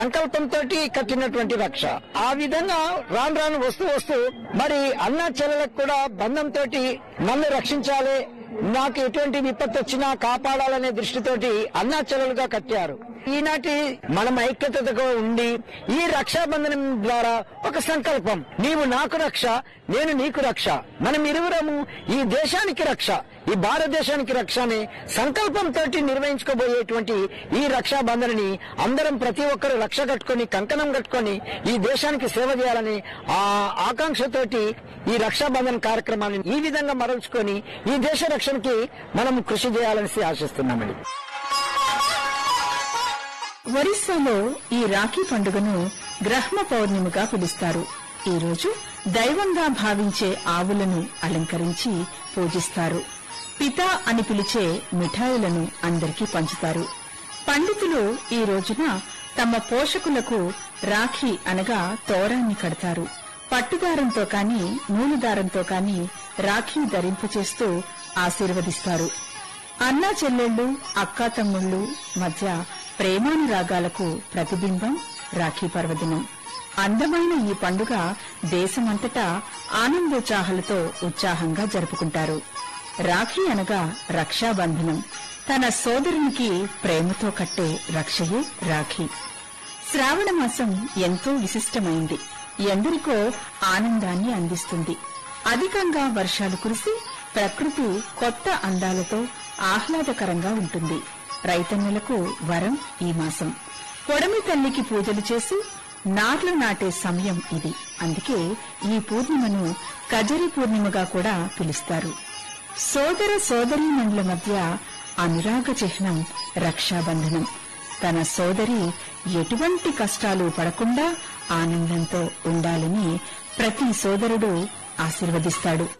సంకల్పంతో కట్టినటువంటి రక్ష ఆ విధంగా రాను రాను వస్తూ వస్తూ మరి అన్నా చెల్లెలకు కూడా బంధంతో నన్ను రక్షించాలి నాకు ఎటువంటి విపత్తు వచ్చినా కాపాడాలనే దృష్టితోటి అన్నా చెల్లెలుగా కట్టారు ఈనాటి మనం ఐక్యతగా ఉండి ఈ రక్షాబంధనం ద్వారా ఒక సంకల్పం నీవు నాకు రక్ష నేను నీకు రక్ష మనం ఇరువురము ఈ దేశానికి రక్ష ఈ భారతదేశానికి రక్ష అనే సంకల్పంతో నిర్వహించుకోబోయేటువంటి ఈ రక్షాబంధనని అందరం ప్రతి ఒక్కరు రక్ష కట్టుకొని కంకణం కట్టుకొని ఈ దేశానికి సేవ చేయాలని ఆ ఆకాంక్షతోటి ఈ రక్షాబంధన్ కార్యక్రమాన్ని ఈ విధంగా మరల్చుకొని ఈ దేశ రక్షణకి మనం కృషి చేయాలని ఆశిస్తున్నామండి ఒరిస్సాలో ఈ రాఖీ పండుగను గ్రహ్మ పౌర్ణిమగా పిలుస్తారు ఈ రోజు దైవంగా భావించే ఆవులను అలంకరించి పూజిస్తారు పితా అని పిలిచే మిఠాయిలను అందరికీ పంచుతారు పండితులు ఈ రోజున తమ పోషకులకు రాఖీ అనగా తోరాన్ని కడతారు పట్టుదారంతో కాని నూలుదారంతో కాని రాఖీ ధరింపచేస్తూ ఆశీర్వదిస్తారు అన్నా చెల్లెళ్ళు అక్కా తమ్ముళ్ళు మధ్య ప్రేమానురాగాలకు ప్రతిబింబం రాఖీ పర్వదినం అందమైన ఈ పండుగ దేశమంతటా ఆనందోత్సాహాలతో ఉత్సాహంగా జరుపుకుంటారు రాఖీ అనగా రక్షాబంధనం తన సోదరునికి ప్రేమతో కట్టే రక్షయే రాఖీ శ్రావణ మాసం ఎంతో విశిష్టమైంది ఎందరికో ఆనందాన్ని అందిస్తుంది అధికంగా వర్షాలు కురిసి ప్రకృతి కొత్త అందాలతో ఆహ్లాదకరంగా ఉంటుంది రైతన్నులకు వరం ఈ మాసం పొడమి తల్లికి పూజలు చేసి నార్లు నాటే సమయం ఇది అందుకే ఈ పూర్ణిమను కజరి పూర్ణిమగా కూడా పిలుస్తారు సోదర సోదరీమణుల మధ్య అనురాగ చిహ్నం రక్షాబంధనం తన సోదరి ఎటువంటి కష్టాలు పడకుండా ఆనందంతో ఉండాలని ప్రతి సోదరుడు ఆశీర్వదిస్తాడు